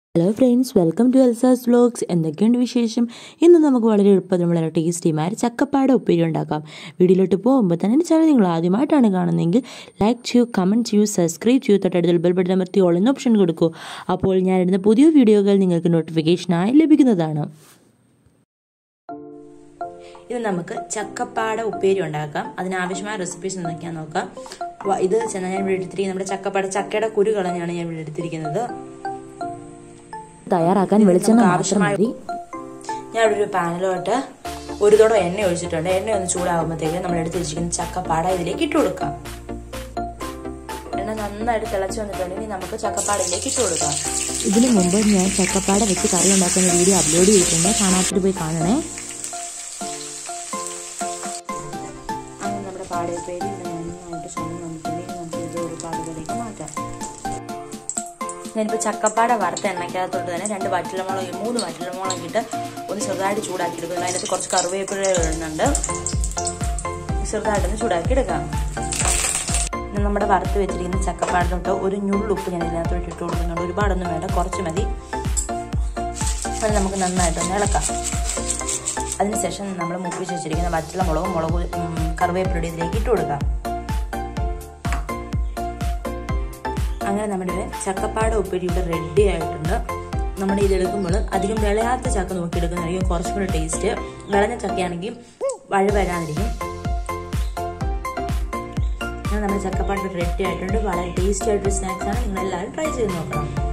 hello friends welcome to Elsa's vlogs എന്തൊക്കെയുണ്ട് വിശേഷം ഇന്ന് നമുക്ക് വളരെ എളുപ്പത്തിൽ വളരെ ടേസ്റ്റിമാർ ചക്കപ്പാട ഉപ്പേരി ഉണ്ടാക്കാം വീഡിയോയിലോട്ട് പോകുമ്പോൾ തന്നെ എൻ്റെ ചാനൽ നിങ്ങൾ ആദ്യമായിട്ടാണ് കാണുന്നതെങ്കിൽ ലൈക്ക് ചെയ്യൂ കമൻറ്റ് ചെയ്യൂ സബ്സ്ക്രൈബ് ചെയ്യൂ തൊട്ടടുത്ത് ബെൽ ബട്ടൺ അമർത്തി ഓൾ എന്ന ഓപ്ഷൻ കൊടുക്കൂ അപ്പോൾ ഞാനിടുന്ന പുതിയ വീഡിയോകൾ നിങ്ങൾക്ക് നോട്ടിഫിക്കേഷനായി ലഭിക്കുന്നതാണ് ഇത് നമുക്ക് ചക്കപ്പാട ഉപ്പേരി ഉണ്ടാക്കാം അതിനാവശ്യമായ റെസിപ്പീസ് എന്തൊക്കെയാണെന്ന് നോക്കാം വ- ഇത് ചെന്നാൽ ഞാൻ ഇവിടെ എടുത്തിരിക്കുന്നത് നമ്മുടെ ചക്കപ്പാട ചക്കയുടെ കുരു കളഞ്ഞാണ് ഞാൻ ഇവിടെ എടുത്തിരിക്കുന്നത് തയ്യാറാക്കാൻ വെളിച്ചെണ്ണ നമുക്ക് മാത്രം ആവശ്യമായ മതി ഞാൻ ഇവിടെ ഒരു പാനിലോട്ട് ഒരു തുടം എണ്ണ ഒഴിച്ചിട്ടുണ്ട് എണ്ണ ഒന്ന് ചൂടാകുമ്പോഴത്തേക്ക് നമ്മൾ എടുത്ത് വെച്ചിരിക്കുന്ന ചക്കപ്പാട ഇതിലേക്ക് ഇട്ട് കൊടുക്കാം എണ്ണ നന്നായിട്ട് തിളച്ച് വന്നിട്ടുണ്ടെങ്കിൽ നമുക്ക് ചക്കപ്പാടയിലേക്ക് ഇട്ട് കൊടുക്കാം ഇതിനു മുമ്പ് ഞാൻ ചക്കപ്പാട വെച്ച് കറി ഉണ്ടാക്കുന്ന വീഡിയോ അപ്ലോഡ് ചെയ്തിട്ടുണ്ട് കാണാത്തിട്ട് പോയി കാണണേ അങ്ങനെ നമ്മുടെ പാടയപ്പേരി ഇവിടെ നന്നായിട്ട് ചുമന്ന് വന്നിട്ടുണ്ടെങ്കിൽ നമുക്ക് ഇത് ഒരു പാടുകളിലേക്ക് മാറ്റാം ഞാനിപ്പോൾ ചക്കപ്പാട വറുത്ത എണ്ണയ്ക്കകത്തോട്ട് തന്നെ രണ്ട് വറ്റലമുളക് മൂന്ന് വറ്റലമുളക് ഇട്ട് ഒന്ന് ചെറുതായിട്ട് ചൂടാക്കി എടുക്കുന്നു അതിനകത്ത് കുറച്ച് കറിവേപ്പില ഇടുന്നുണ്ട് ചെറുതായിട്ടൊന്ന് ചൂടാക്കി എടുക്കാം ഇനി നമ്മുടെ വറുത്ത് വെച്ചിരിക്കുന്ന ചക്കപ്പാടിലോട്ട് ഒരു ഞുള്ളുപ്പ് ഞാൻ ഇതിനകത്തോട്ട് ഇട്ട് കൊടുക്കുന്നുണ്ട് ഒരുപാടൊന്നും വേണ്ട കുറച്ച് മതി അത് നമുക്ക് നന്നായിട്ടൊന്ന് ഇളക്കാം അതിനുശേഷം നമ്മൾ മുപ്പിച്ച് വെച്ചിരിക്കുന്ന വറ്റല മുളകും മുളക് ഉം, കറിവേപ്പിലയുടെ ഇതിലേക്ക് ഇട്ട് കൊടുക്കാം അങ്ങനെ നമ്മുടെ ചക്കപ്പാട ഉപ്പേരി ഇവിടെ റെഡി ആയിട്ടുണ്ട് നമ്മൾ ഇതെടുക്കുമ്പോൾ അധികം വിളയാത്ത ചക്ക നോക്കിയെടുക്കുന്നതായിരിക്കും കുറച്ചും കൂടെ ടേസ്റ്റ് വിളഞ്ഞ ചക്കയാണെങ്കിൽ വഴ വരാതിരിക്കും അങ്ങനെ നമ്മുടെ ചക്കപ്പാട് റെഡി ആയിട്ടുണ്ട് വളരെ ടേസ്റ്റി ആയിട്ടൊരു സ്നാക്സ് ആണ് നിങ്ങൾ എല്ലാവരും ട്രൈ ചെയ്ത് നോക്കണം